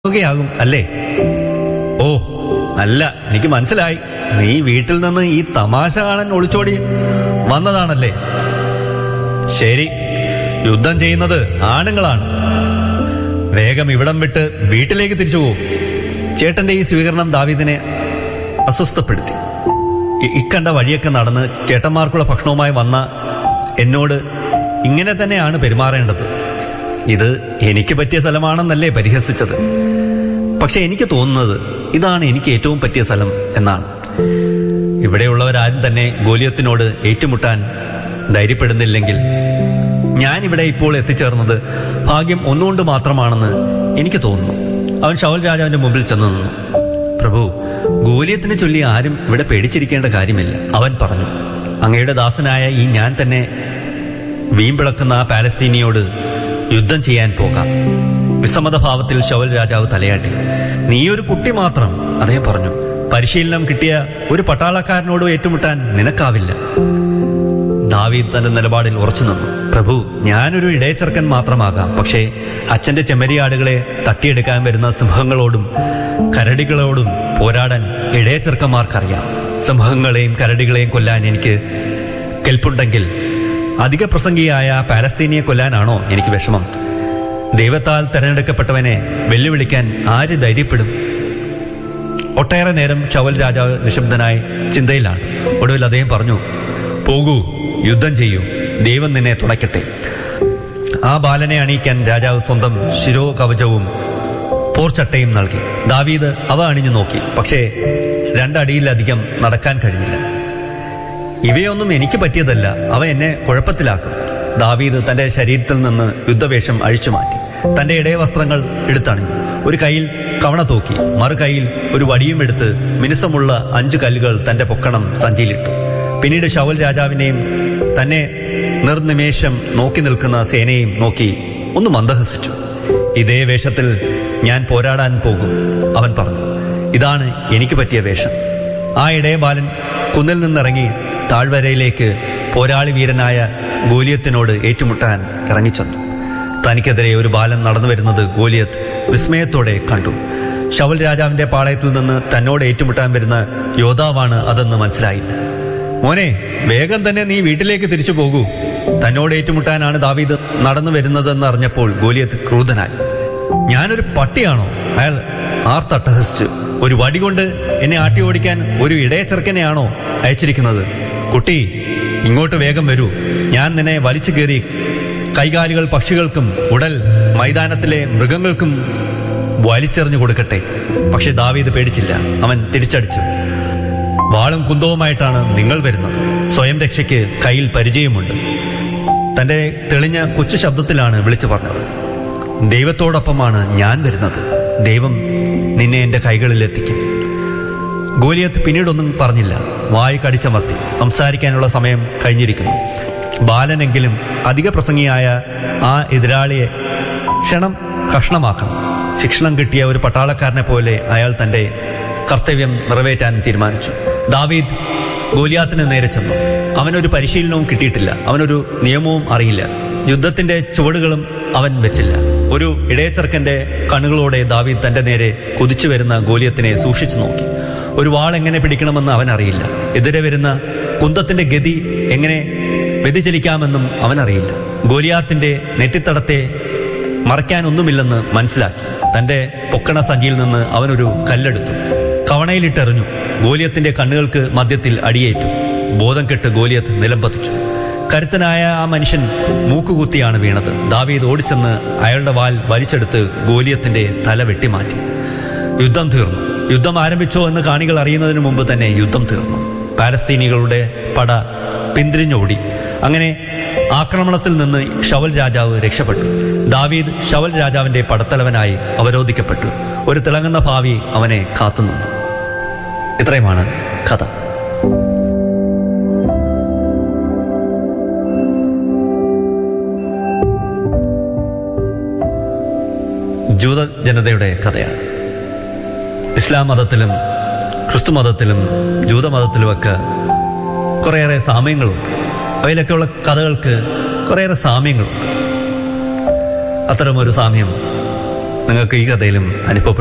ുകയാകും അല്ലേ ഓ അല്ല എനിക്ക് മനസ്സിലായി നീ വീട്ടിൽ നിന്ന് ഈ തമാശ കാണാൻ ഒളിച്ചോടി വന്നതാണല്ലേ ശരി യുദ്ധം ചെയ്യുന്നത് ആണുങ്ങളാണ് വേഗം ഇവിടം വിട്ട് വീട്ടിലേക്ക് തിരിച്ചു പോകും ചേട്ടന്റെ ഈ സ്വീകരണം ദാവീദിനെ അസ്വസ്ഥപ്പെടുത്തി ഇ- ഇക്കണ്ട വഴിയൊക്കെ നടന്ന് ചേട്ടന്മാർക്കുള്ള ഭക്ഷണവുമായി വന്ന എന്നോട് ഇങ്ങനെ തന്നെയാണ് പെരുമാറേണ്ടത് ഇത് എനിക്ക് പറ്റിയ സ്ഥലമാണെന്നല്ലേ പരിഹസിച്ചത് പക്ഷെ എനിക്ക് തോന്നുന്നത് ഇതാണ് എനിക്ക് ഏറ്റവും പറ്റിയ സ്ഥലം എന്നാണ് ഇവിടെയുള്ളവരാരും തന്നെ ഗോലിയത്തിനോട് ഏറ്റുമുട്ടാൻ ധൈര്യപ്പെടുന്നില്ലെങ്കിൽ ഞാൻ ഇവിടെ ഇപ്പോൾ എത്തിച്ചേർന്നത് ഭാഗ്യം ഒന്നുകൊണ്ട് മാത്രമാണെന്ന് എനിക്ക് തോന്നുന്നു അവൻ ഷൗൽ രാജാവിന്റെ മുമ്പിൽ ചെന്ന് നിന്നു പ്രഭു ഗോലിയത്തിനെ ചൊല്ലി ആരും ഇവിടെ പേടിച്ചിരിക്കേണ്ട കാര്യമില്ല അവൻ പറഞ്ഞു അങ്ങയുടെ ദാസനായ ഈ ഞാൻ തന്നെ വീമ്പിളക്കുന്ന ആ പാലസ്തീനിയോട് യുദ്ധം ചെയ്യാൻ പോകാം വിസമ്മത ഭാവത്തിൽ ഷൗൽ രാജാവ് തലയാട്ടി നീയൊരു കുട്ടി മാത്രം അദ്ദേഹം പറഞ്ഞു പരിശീലനം കിട്ടിയ ഒരു പട്ടാളക്കാരനോട് ഏറ്റുമുട്ടാൻ നിനക്കാവില്ല ദാവീദ് തന്റെ നിലപാടിൽ ഉറച്ചു നിന്നു പ്രഭു ഞാനൊരു ഇടയച്ചെറുക്കൻ മാത്രമാകാം പക്ഷേ അച്ഛന്റെ ചെമ്മരിയാടുകളെ തട്ടിയെടുക്കാൻ വരുന്ന സിംഹങ്ങളോടും കരടികളോടും പോരാടാൻ ഇടയച്ചെറുക്കന്മാർക്കറിയാം സിംഹങ്ങളെയും കരടികളെയും കൊല്ലാൻ എനിക്ക് കെൽപ്പുണ്ടെങ്കിൽ അധിക പ്രസംഗിയായ പാലസ്തീനിയെ കൊല്ലാനാണോ എനിക്ക് വിഷമം ദൈവത്താൽ തെരഞ്ഞെടുക്കപ്പെട്ടവനെ വെല്ലുവിളിക്കാൻ ആര് ധൈര്യപ്പെടും ഒട്ടേറെ നേരം ഷവൽ രാജാവ് നിശബ്ദനായി ചിന്തയിലാണ് ഒടുവിൽ അദ്ദേഹം പറഞ്ഞു പോകൂ യുദ്ധം ചെയ്യൂ ദൈവം നിന്നെ തുണയ്ക്കട്ടെ ആ ബാലനെ അണിയിക്കാൻ രാജാവ് സ്വന്തം ശിരോ കവചവും പോർച്ചട്ടയും നൽകി ദാവീദ് അവ അണിഞ്ഞു നോക്കി പക്ഷേ രണ്ടടിയിലധികം നടക്കാൻ കഴിഞ്ഞില്ല ഇവയൊന്നും എനിക്ക് പറ്റിയതല്ല അവ എന്നെ കുഴപ്പത്തിലാക്കും ദാവീദ് തന്റെ ശരീരത്തിൽ നിന്ന് യുദ്ധവേഷം അഴിച്ചുമാറ്റി തന്റെ ഇടയ വസ്ത്രങ്ങൾ എടുത്തണിഞ്ഞു ഒരു കയ്യിൽ കവണ തൂക്കി മറു കയ്യിൽ ഒരു വടിയും എടുത്ത് മിനുസമുള്ള അഞ്ചു കല്ലുകൾ തന്റെ പൊക്കണം സഞ്ചിയിലിട്ടു പിന്നീട് ഷൗൽ രാജാവിനെയും തന്നെ നിർനിമേഷം നോക്കി നിൽക്കുന്ന സേനയും നോക്കി ഒന്ന് മന്ദഹസിച്ചു ഇതേ വേഷത്തിൽ ഞാൻ പോരാടാൻ പോകും അവൻ പറഞ്ഞു ഇതാണ് എനിക്ക് പറ്റിയ വേഷം ആ ഇടയ ബാലൻ കുന്നിൽ നിന്നിറങ്ങി താഴ്വരയിലേക്ക് പോരാളി വീരനായ ഗോലിയത്തിനോട് ഏറ്റുമുട്ടാൻ ഇറങ്ങിച്ചെന്നു തനിക്കെതിരെ ഒരു ബാലൻ നടന്നു വരുന്നത് ഗോലിയത്ത് വിസ്മയത്തോടെ കണ്ടു ഷവൽ രാജാവിന്റെ പാളയത്തിൽ നിന്ന് തന്നോട് ഏറ്റുമുട്ടാൻ വരുന്ന യോദ്ധാവാണ് അതെന്ന് മനസ്സിലായില്ല മോനെ വേഗം തന്നെ നീ വീട്ടിലേക്ക് തിരിച്ചു പോകൂ തന്നോട് ഏറ്റുമുട്ടാനാണ് ദാവീദ് നടന്നു വരുന്നതെന്ന് അറിഞ്ഞപ്പോൾ ഗോലിയത്ത് ക്രൂധനായി ഞാനൊരു പട്ടിയാണോ അയാൾ ആർത്തട്ടഹസിച്ചു ഒരു വടി കൊണ്ട് എന്നെ ആട്ടി ഓടിക്കാൻ ഒരു ഇടയച്ചെറുക്കനെയാണോ അയച്ചിരിക്കുന്നത് കുട്ടി ഇങ്ങോട്ട് വേഗം വരൂ ഞാൻ നിന്നെ വലിച്ചു കയറി കൈകാലുകൾ പക്ഷികൾക്കും ഉടൽ മൈതാനത്തിലെ മൃഗങ്ങൾക്കും വലിച്ചെറിഞ്ഞു കൊടുക്കട്ടെ പക്ഷെ ദാവീദ് പേടിച്ചില്ല അവൻ തിരിച്ചടിച്ചു വാളും കുന്തവുമായിട്ടാണ് നിങ്ങൾ വരുന്നത് സ്വയം രക്ഷയ്ക്ക് കയ്യിൽ പരിചയമുണ്ട് തന്റെ തെളിഞ്ഞ കൊച്ചു ശബ്ദത്തിലാണ് വിളിച്ചു പറഞ്ഞത് ദൈവത്തോടൊപ്പമാണ് ഞാൻ വരുന്നത് ദൈവം നിന്നെ എൻ്റെ കൈകളിൽ എത്തിക്കും ഗോലിയത്ത് പിന്നീടൊന്നും പറഞ്ഞില്ല വായ് കടിച്ചമർത്തി സംസാരിക്കാനുള്ള സമയം കഴിഞ്ഞിരിക്കുന്നു ബാലനെങ്കിലും അധിക പ്രസംഗിയായ ആ എതിരാളിയെ ക്ഷണം കഷ്ണമാക്കണം ശിക്ഷണം കിട്ടിയ ഒരു പട്ടാളക്കാരനെ പോലെ അയാൾ തന്റെ കർത്തവ്യം നിറവേറ്റാൻ തീരുമാനിച്ചു ദാവീദ് ഗോലിയാത്തിന് നേരെ ചെന്നു അവനൊരു പരിശീലനവും കിട്ടിയിട്ടില്ല അവനൊരു നിയമവും അറിയില്ല യുദ്ധത്തിന്റെ ചുവടുകളും അവൻ വെച്ചില്ല ഒരു ഇടയച്ചെറുക്കന്റെ കണ്ണുകളോടെ ദാവീദ് തന്റെ നേരെ കുതിച്ചു വരുന്ന ഗോലിയത്തിനെ സൂക്ഷിച്ചു നോക്കി ഒരു വാൾ എങ്ങനെ പിടിക്കണമെന്ന് അവൻ അറിയില്ല എതിരെ വരുന്ന കുന്തത്തിന്റെ ഗതി എങ്ങനെ വ്യതിചലിക്കാമെന്നും അവനറിയില്ല ഗോലിയാത്തിന്റെ നെറ്റിത്തടത്തെ മറയ്ക്കാനൊന്നുമില്ലെന്ന് മനസ്സിലാക്കി തന്റെ പൊക്കണ സഞ്ചിയിൽ നിന്ന് അവനൊരു കല്ലെടുത്തു കവണയിലിട്ടെറിഞ്ഞു ഗോലിയത്തിന്റെ കണ്ണുകൾക്ക് മധ്യത്തിൽ അടിയേറ്റു ബോധം കെട്ട് ഗോലിയത്ത് നിലംപതിച്ചു കരുത്തനായ ആ മനുഷ്യൻ മൂക്കുകുത്തിയാണ് വീണത് ദാവീദ് ഓടിച്ചെന്ന് അയാളുടെ വാൽ വലിച്ചെടുത്ത് ഗോലിയത്തിന്റെ തല വെട്ടിമാറ്റി യുദ്ധം തീർന്നു യുദ്ധം ആരംഭിച്ചോ എന്ന് കാണികൾ അറിയുന്നതിന് മുമ്പ് തന്നെ യുദ്ധം തീർന്നു പാലസ്തീനികളുടെ പട പിന്തിരിഞ്ഞോടി അങ്ങനെ ആക്രമണത്തിൽ നിന്ന് ഷവൽ രാജാവ് രക്ഷപ്പെട്ടു ദാവീദ് ഷവൽ രാജാവിന്റെ പടത്തലവനായി അവരോധിക്കപ്പെട്ടു ഒരു തിളങ്ങുന്ന ഭാവി അവനെ കാത്തുനിന്നു ഇത്രയുമാണ് കഥ ജൂത ജനതയുടെ കഥയാണ് ഇസ്ലാം മതത്തിലും ക്രിസ്തു മതത്തിലും ജൂതമതത്തിലുമൊക്കെ കുറേയേറെ സാമ്യങ്ങളുണ്ട് അവയിലൊക്കെയുള്ള കഥകൾക്ക് കുറേയേറെ സാമ്യങ്ങളുണ്ട് അത്തരമൊരു സാമ്യം നിങ്ങൾക്ക് ഈ കഥയിലും അനുഭവപ്പെട്ടു